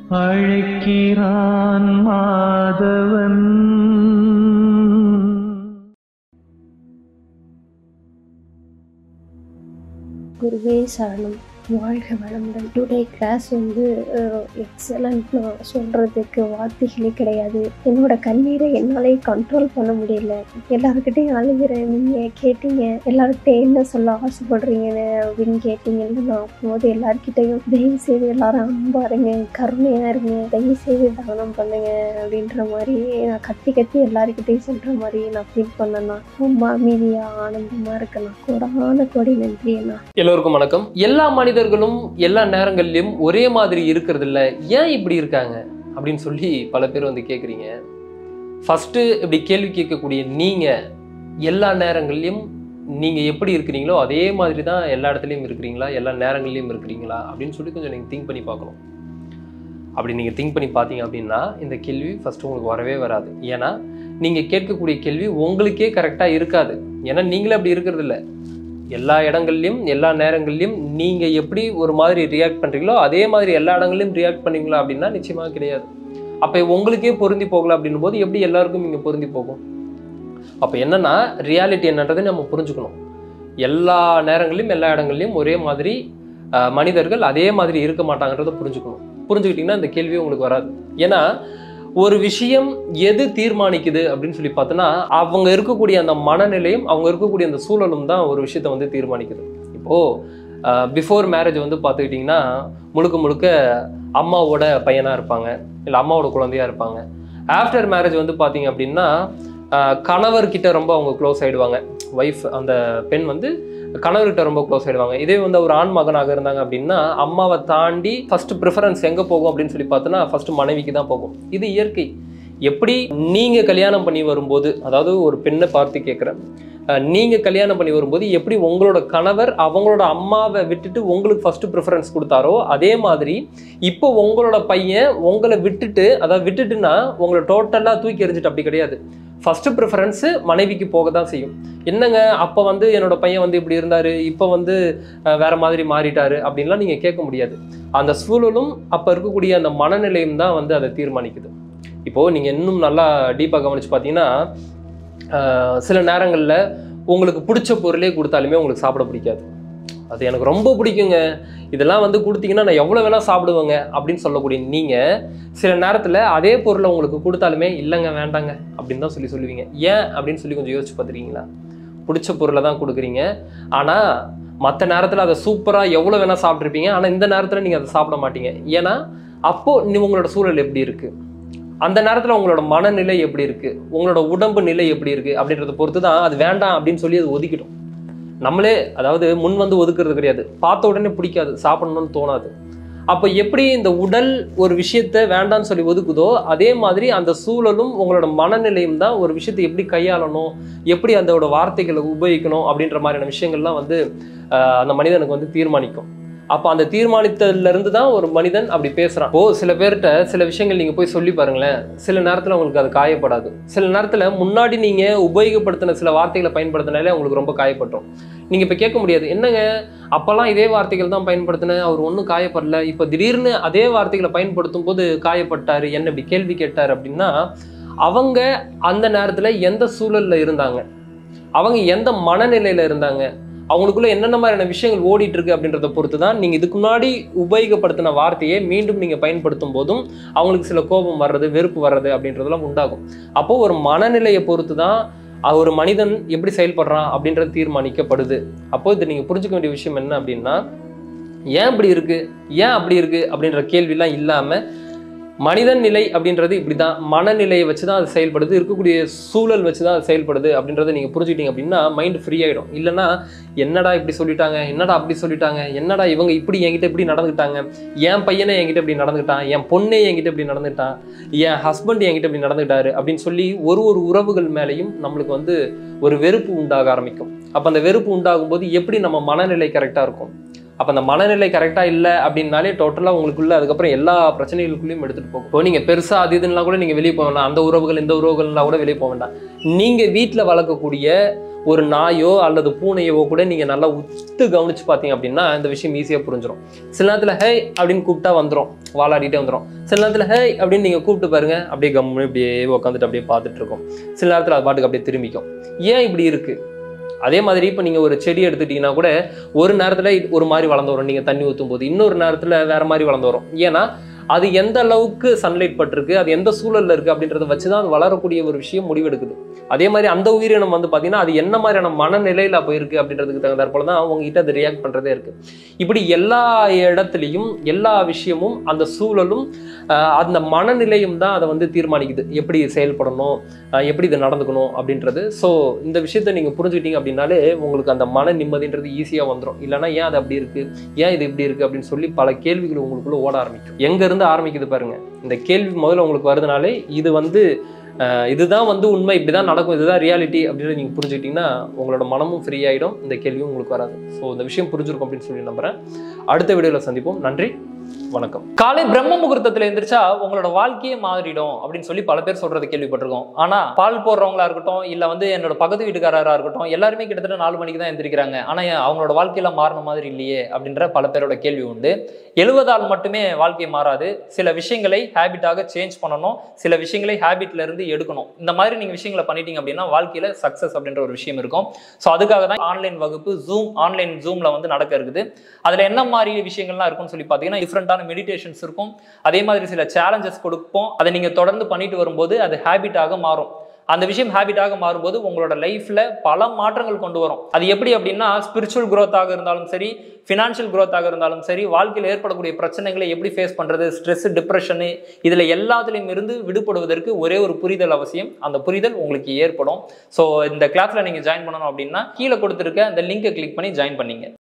அழைக்கிறான் மாதவன் குருவே சரணம் வாழ்க வளமுடன் டுடே கிளாஸ் வந்து எக்ஸலண்ட் நான் சொல்கிறதுக்கு வார்த்தைகளே கிடையாது என்னோட கண்ணீரை என்னாலே கண்ட்ரோல் பண்ண முடியல எல்லாருக்கிட்டையும் அழுகிறேன் நீங்கள் கேட்டீங்க எல்லாருக்கிட்டையும் என்ன சொல்ல ஆசைப்படுறீங்கன்னு அப்படின்னு கேட்டீங்கன்னு நான் போது எல்லாருக்கிட்டையும் தயவு செய்து எல்லாரும் அன்பா இருங்க கருணையாக இருங்க தயவு செய்து தானம் பண்ணுங்க அப்படின்ற மாதிரி நான் கத்தி கத்தி எல்லாருக்கிட்டையும் சொல்கிற மாதிரி நான் ஃபீல் பண்ணேன்னா ரொம்ப அமைதியாக ஆனந்தமாக இருக்கேண்ணா கோடான கோடி நன்றி அண்ணா எல்லோருக்கும் வணக்கம் எல்லா மனிதர்களும் எல்லா நேரங்கள்லயும் ஒரே மாதிரி இருக்கிறது இல்ல ஏன் இப்படி இருக்காங்க அப்படின்னு சொல்லி பல பேர் வந்து கேட்குறீங்க ஃபர்ஸ்ட் இப்படி கேள்வி கேட்கக்கூடிய நீங்க எல்லா நேரங்கள்லயும் நீங்க எப்படி இருக்கிறீங்களோ அதே மாதிரி தான் எல்லா இடத்துலையும் இருக்கிறீங்களா எல்லா நேரங்கள்லையும் இருக்கிறீங்களா அப்படின்னு சொல்லி கொஞ்சம் நீங்க திங்க் பண்ணி பார்க்கணும் அப்படி நீங்க திங்க் பண்ணி பார்த்தீங்க அப்படின்னா இந்த கேள்வி ஃபர்ஸ்ட் உங்களுக்கு வரவே வராது ஏன்னா நீங்க கேட்கக்கூடிய கேள்வி உங்களுக்கே கரெக்டா இருக்காது ஏன்னா நீங்களே அப்படி இருக்கிறது இல்ல எல்லா இடங்கள்லையும் எல்லா நேரங்கள்லையும் நீங்க எப்படி ஒரு மாதிரி ரியாக்ட் பண்றீங்களோ அதே மாதிரி எல்லா இடங்கள்லையும் ரியாக்ட் பண்ணீங்களா அப்படின்னா நிச்சயமா கிடையாது அப்ப உங்களுக்கே பொருந்தி போகல அப்படின்னும் போது எப்படி எல்லாருக்கும் இங்க பொருந்தி போகும் அப்ப என்னன்னா ரியாலிட்டி என்னன்றதை நம்ம புரிஞ்சுக்கணும் எல்லா நேரங்களையும் எல்லா இடங்கள்லையும் ஒரே மாதிரி அஹ், மனிதர்கள் அதே மாதிரி இருக்க மாட்டாங்கன்றதை புரிஞ்சுக்கணும் புரிஞ்சுக்கிட்டீங்கன்னா இந்த கேள்வி உங்களுக்கு வராது ஏன்னா ஒரு விஷயம் எது தீர்மானிக்குது அப்படின்னு சொல்லி பார்த்தோன்னா அவங்க இருக்கக்கூடிய அந்த மனநிலையும் அவங்க இருக்கக்கூடிய அந்த சூழலும் தான் ஒரு விஷயத்தை வந்து தீர்மானிக்குது இப்போ பிஃபோர் மேரேஜ் வந்து பார்த்துக்கிட்டிங்கன்னா முழுக்க முழுக்க அம்மாவோட பையனாக இருப்பாங்க இல்லை அம்மாவோட குழந்தையா இருப்பாங்க ஆஃப்டர் மேரேஜ் வந்து பார்த்தீங்க அப்படின்னா ஆஹ் கணவர்கிட்ட ரொம்ப அவங்க க்ளோஸ் ஆயிடுவாங்க ஒய்ஃப் அந்த பெண் வந்து கணவர்கிட்ட ரொம்ப க்ளோஸ் ஆயிடுவாங்க இதே வந்து ஒரு ஆண் மகனாக இருந்தாங்க அப்படின்னா அம்மாவை தாண்டி ஃபர்ஸ்ட் ப்ரிஃபரன்ஸ் எங்கே போகும் அப்படின்னு சொல்லி பார்த்தோன்னா ஃபர்ஸ்ட் மனைவிக்கு தான் போகும் இது இயற்கை எப்படி நீங்க கல்யாணம் பண்ணி வரும்போது அதாவது ஒரு பெண்ணை பார்த்து கேட்குறேன் நீங்க கல்யாணம் பண்ணி வரும்போது எப்படி உங்களோட கணவர் அவங்களோட அம்மாவை விட்டுட்டு உங்களுக்கு ஃபர்ஸ்ட் ப்ரிஃபரன்ஸ் கொடுத்தாரோ அதே மாதிரி இப்போ உங்களோட பையன் உங்களை விட்டுட்டு அதாவது விட்டுட்டுன்னா உங்களை டோட்டலாக தூக்கி எறிஞ்சிட்டு அப்படி கிடையாது ஃபர்ஸ்ட் ப்ரிஃபரன்ஸு மனைவிக்கு போக தான் செய்யும் என்னங்க அப்போ வந்து என்னோட பையன் வந்து இப்படி இருந்தாரு இப்போ வந்து அஹ், வேற மாதிரி மாறிட்டாரு அப்படின்லாம் நீங்கள் கேட்க முடியாது அந்த சூழலும் அப்போ இருக்கக்கூடிய அந்த மனநிலையும் தான் வந்து அதை தீர்மானிக்குது இப்போது நீங்கள் இன்னும் நல்லா டீப்பாக கவனிச்சு பார்த்தீங்கன்னா அஹ், சில நேரங்களில் உங்களுக்கு பிடிச்ச பொருளே கொடுத்தாலுமே உங்களுக்கு சாப்பிட பிடிக்காது அது எனக்கு ரொம்ப பிடிக்குங்க இதெல்லாம் வந்து கொடுத்தீங்கன்னா நான் எவ்வளோ வேணால் சாப்பிடுவேங்க அப்படின்னு சொல்லக்கூடிய நீங்கள் சில நேரத்தில் அதே பொருளை உங்களுக்கு கொடுத்தாலுமே இல்லைங்க வேண்டாங்க அப்படின்னு தான் சொல்லி சொல்லுவீங்க ஏன் அப்படின்னு சொல்லி கொஞ்சம் யோசிச்சு பார்த்துருக்கீங்களா பிடிச்ச பொருளை தான் கொடுக்குறீங்க ஆனால் மற்ற நேரத்தில் அதை சூப்பராக எவ்வளோ வேணால் சாப்பிட்ருப்பீங்க ஆனால் இந்த நேரத்தில் நீங்கள் அதை சாப்பிட மாட்டீங்க ஏன்னா அப்போது நீ உங்களோட சூழல் எப்படி இருக்குது அந்த நேரத்தில் உங்களோட மனநிலை எப்படி இருக்குது உங்களோட உடம்பு நிலை எப்படி இருக்குது அப்படின்றத பொறுத்து தான் அது வேண்டாம் அப்படின்னு சொல்லி அது ஒதுக்கிடும் நம்மளே அதாவது முன் வந்து ஒதுக்குறது கிடையாது பார்த்த உடனே பிடிக்காது சாப்பிடணும்னு தோணாது அப்போ எப்படி இந்த உடல் ஒரு விஷயத்த வேண்டாம்னு சொல்லி ஒதுக்குதோ அதே மாதிரி அந்த சூழலும் உங்களோட மனநிலையும் தான் ஒரு விஷயத்தை எப்படி கையாளணும் எப்படி அதோட வார்த்தைகளை உபயோகிக்கணும் அப்படின்ற மாதிரியான விஷயங்கள்லாம் வந்து ஆஹ், அந்த மனிதனுக்கு வந்து தீர்மானிக்கும் அப்போ அந்த தீர்மானித்ததுல இருந்து தான் ஒரு மனிதன் அப்படி பேசுறான் ஓ சில பேர்கிட்ட சில விஷயங்கள் நீங்க போய் சொல்லி பாருங்களேன் சில நேரத்துல உங்களுக்கு அது காயப்படாது சில நேரத்துல முன்னாடி நீங்க உபயோகப்படுத்தின சில வார்த்தைகளை பயன்படுத்தினாலே உங்களுக்கு ரொம்ப காயப்பட்டோம் நீங்க இப்ப கேட்க முடியாது என்னங்க அப்பெல்லாம் இதே வார்த்தைகள் தான் பயன்படுத்தினேன் அவர் ஒன்றும் காயப்படல இப்போ திடீர்னு அதே வார்த்தைகளை பயன்படுத்தும் போது காயப்பட்டாரு என்ன இப்படி கேள்வி கேட்டார் அப்படின்னா அவங்க அந்த நேரத்துல எந்த சூழல்ல இருந்தாங்க அவங்க எந்த மனநிலையில இருந்தாங்க அவங்களுக்குள்ள என்னென்ன மாதிரியான விஷயங்கள் ஓடிட்டு இருக்கு அப்படின்றத பொறுத்து தான் நீங்க இதுக்கு முன்னாடி உபயோகப்படுத்தின வார்த்தையை மீண்டும் நீங்க பயன்படுத்தும் போதும் அவங்களுக்கு சில கோபம் வர்றது வெறுப்பு வர்றது அப்படின்றதெல்லாம் உண்டாகும் அப்போ ஒரு மனநிலையை பொறுத்து தான் அஹ் ஒரு மனிதன் எப்படி செயல்படுறான் அப்படின்றது தீர்மானிக்கப்படுது அப்போ இது நீங்க புரிஞ்சுக்க வேண்டிய விஷயம் என்ன அப்படின்னா ஏன் இப்படி இருக்கு ஏன் அப்படி இருக்கு அப்படின்ற கேள்விலாம் இல்லாம மனிதன் நிலை அப்படின்றது இப்படிதான் மனநிலையை வச்சு தான் அது செயல்படுது இருக்கக்கூடிய சூழல் வச்சு தான் அது செயல்படுது அப்படின்றத நீங்க புரிஞ்சுக்கிட்டீங்க அப்படின்னா மைண்ட் ஃப்ரீ ஆயிடும் இல்லைன்னா என்னடா இப்படி சொல்லிட்டாங்க என்னடா அப்படி சொல்லிட்டாங்க என்னடா இவங்க இப்படி என்கிட்ட இப்படி நடந்துக்கிட்டாங்க என் பையனை என்கிட்ட இப்படி நடந்துக்கிட்டான் என் பொண்ணே என்கிட்ட இப்படி நடந்துக்கிட்டான் என் ஹஸ்பண்ட் என்கிட்ட இப்படி நடந்துக்கிட்டாரு அப்படின்னு சொல்லி ஒரு ஒரு உறவுகள் மேலேயும் நம்மளுக்கு வந்து ஒரு வெறுப்பு உண்டாக ஆரம்பிக்கும் அப்போ அந்த வெறுப்பு உண்டாகும் போது எப்படி நம்ம மனநிலை கரெக்டாக இருக்கும் அப்போ அந்த மனநிலை கரெக்டாக இல்லை அப்படின்னாலே டோட்டலாக உங்களுக்குள்ள அதுக்கப்புறம் எல்லா பிரச்சனைகளுக்குள்ளேயும் எடுத்துகிட்டு போகும் இப்போ நீங்கள் பெருசாக அது இதுன்னா கூட நீங்கள் வெளியே போக வேண்டாம் அந்த உறவுகள் இந்த உறவுகள்லாம் கூட வெளியே போக வேண்டாம் நீங்கள் வீட்டில் வளர்க்கக்கூடிய ஒரு நாயோ அல்லது பூனையவோ கூட நீங்கள் நல்லா உத்து கவனிச்சு பார்த்தீங்க அப்படின்னா இந்த விஷயம் ஈஸியாக புரிஞ்சிடும் சில நேரத்தில் ஹே அப்படின்னு கூப்பிட்டா வந்துடும் வாலாடிட்டே வந்துடும் சில நேரத்தில் ஹே அப்படின்னு நீங்கள் கூப்பிட்டு பாருங்க அப்படியே கம்முன்னு இப்படியே உட்காந்துட்டு அப்படியே பார்த்துட்டு இருக்கும் சில நேரத்தில் அது பாட்டுக்கு அப்படியே திரும்பிக்கும் ஏன் இப்படி இருக்கு அதே மாதிரி இப்போ நீங்கள் ஒரு செடி எடுத்துட்டீங்கன்னா கூட ஒரு நேரத்தில் ஒரு மாதிரி வளர்ந்து வரும் நீங்கள் தண்ணி ஊற்றும் போது இன்னொரு நேரத்தில் வேற மாதிரி வளர்ந்து வரும் ஏன்னா அது எந்த அளவுக்கு சன்லைட் பட்டிருக்கு அது எந்த சூழல்ல இருக்கு அப்படின்றத வச்சு தான் அது வளரக்கூடிய ஒரு விஷயம் முடிவெடுக்குது அதே மாதிரி அந்த உயிரினம் வந்து பார்த்தீங்கன்னா அது என்ன மாதிரியான மனநிலையில போயிருக்கு அப்படின்றதுக்கு தகுந்தாற் போல தான் உங்ககிட்ட அது ரியாக்ட் பண்றதே இருக்கு இப்படி எல்லா இடத்துலையும் எல்லா விஷயமும் அந்த சூழலும் ஆஹ், அந்த மனநிலையும் தான் அதை வந்து தீர்மானிக்குது எப்படி செயல்படணும் ஆஹ், எப்படி இது நடந்துக்கணும் அப்படின்றது ஸோ இந்த விஷயத்த நீங்க புரிஞ்சுக்கிட்டீங்க அப்படின்னாலே உங்களுக்கு அந்த மன நிம்மதின்றது ஈஸியாக வந்துடும் இல்லைன்னா ஏன் அது அப்படி இருக்கு ஏன் இது இப்படி இருக்கு அப்படின்னு சொல்லி பல கேள்விகள் உங்களுக்குள்ள ஓட ஆரம்பிக்கும் எங்க இருந்து ஆரம்பிக்குது பாருங்க இந்த கேள்வி முதல்ல உங்களுக்கு வருதுனாலே இது வந்து அஹ், இதுதான் வந்து உண்மை இப்படிதான் நடக்கும் இதுதான் ரியாலிட்டி அப்படின்னு நீங்க புரிஞ்சுக்கிட்டீங்கன்னா உங்களோட மனமும் ஃப்ரீ ஆயிடும் இந்த கேள்வியும் உங்களுக்கு வராது ஸோ இந்த விஷயம் புரிஞ்சிருக்கும் அப்படின்னு சொல்லி நம்புறேன் அடுத்த வீடியோவில் சந்திப்போம் நன்றி வணக்கம் காலை பிரம்ம முகூர்த்தத்துல எந்திரிச்சா உங்களோட வாழ்க்கையே மாறிடும் அப்படின்னு சொல்லி பல பேர் சொல்றது கேள்விப்பட்டிருக்கோம் ஆனா பால் போடுறவங்களா இருக்கட்டும் இல்ல வந்து என்னோட பக்கத்து வீட்டுக்காரரா இருக்கட்டும் எல்லாருமே கிட்டத்தட்ட நாலு மணிக்கு தான் எந்திரிக்கிறாங்க ஆனா ஏன் அவங்களோட வாழ்க்கையில மாறின மாதிரி இல்லையே அப்படின்ற பல பேரோட கேள்வி உண்டு எழுவதால் மட்டுமே வாழ்க்கை மாறாது சில விஷயங்களை ஹேபிட்டாக சேஞ்ச் பண்ணணும் சில விஷயங்களை ஹேபிட்ல இருந்து எடுக்கணும் இந்த மாதிரி நீங்க விஷயங்களை பண்ணிட்டீங்க அப்படின்னா வாழ்க்கையில சக்சஸ் அப்படின்ற ஒரு விஷயம் இருக்கும் ஸோ அதுக்காக தான் ஆன்லைன் வகுப்பு ஜூம் ஆன்லைன் ஜூம்ல வந்து நடக்க இருக்குது அதுல என்ன மாதிரி விஷயங்கள்லாம் இருக்கும்னு சொல்லி பார்த்தீங்கன்னா டிஃப்ரெண்டான மெடிடேஷன்ஸ் இருக்கும் அதே மாதிரி சில சேலஞ்சஸ் கொடுப்போம் அதை நீங்க தொடர்ந்து பண்ணிட்டு வரும்போது அது ஹேபிட்டாக மாறும் அந்த விஷயம் ஹேபிட்டாக மாறும்போது உங்களோட லைஃப்ல பல மாற்றங்கள் கொண்டு வரும் அது எப்படி அப்படின்னா ஸ்பிரிச்சுவல் growth-ஆக இருந்தாலும் சரி ஃபினான்ஷியல் growth-ஆக இருந்தாலும் சரி வாழ்க்கையில் ஏற்படக்கூடிய பிரச்சனைகளை எப்படி ஃபேஸ் பண்றது ஸ்ட்ரெஸ் டிப்ரெஷனு இதுல எல்லாத்துலேயும் இருந்து விடுபடுவதற்கு ஒரே ஒரு புரிதல் அவசியம் அந்த புரிதல் உங்களுக்கு ஏற்படும் ஸோ இந்த கிளாஸ்ல நீங்க ஜாயின் பண்ணணும் அப்படின்னா கீழே கொடுத்துருக்க அந்த லிங்கை கிளிக் பண்ணி ஜாயின் பண்ணீங்க